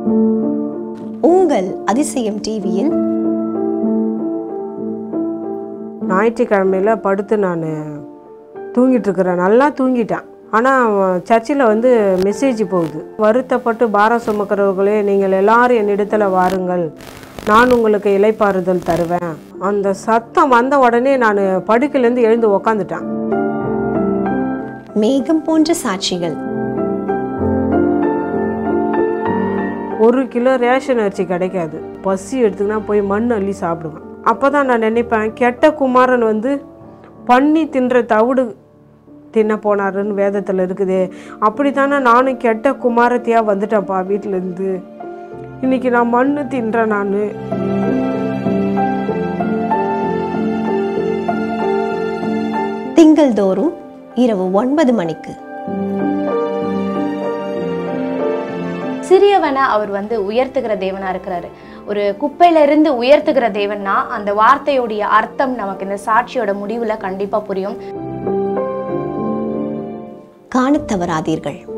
உங்கள் அதிசயம் டிவியில் ஞாயிற்றுக்கிழமையில் படுத்து நான் தூங்கிட்டு இருக்கிறேன் நல்லா தூங்கிட்டேன் ஆனால் சர்ச்சில் வந்து மெசேஜ் போகுது வருத்தப்பட்டு பாரம் சுமக்கிறவர்களே நீங்கள் எல்லாரும் என்னிடத்தில் வாருங்கள் நான் உங்களுக்கு இலைப்பாறுதல் தருவேன் அந்த சத்தம் வந்த உடனே நான் படுக்கையிலேருந்து எழுந்து உக்காந்துட்டேன் மேகம் போன்ற சாட்சிகள் ஒரு கிலோ ரேஷன் அரிசி கிடைக்காது பசி எடுத்துக்கினா போய் மண் அள்ளி சாப்பிடுவேன் அப்போ தான் நான் நினைப்பேன் கெட்ட குமாரன் வந்து பண்ணி தின்ற தவிடு தின்ன போனாருன்னு வேதத்தில் இருக்குது அப்படி தானே நானும் கெட்ட குமாரத்தியாக வந்துட்டேன்ப்பா வீட்டிலேருந்து இன்னைக்கு நான் மண்ணு தின்றேன் நான் திங்கள்தோறும் இரவு ஒன்பது மணிக்கு சிறியவனை அவர் வந்து உயர்த்துகிற தேவனா இருக்கிறாரு ஒரு குப்பையில இருந்து உயர்த்துகிற தேவன்னா அந்த வார்த்தையுடைய அர்த்தம் நமக்கு இந்த சாட்சியோட முடிவுல கண்டிப்பா புரியும் காணத் தவறாதீர்கள்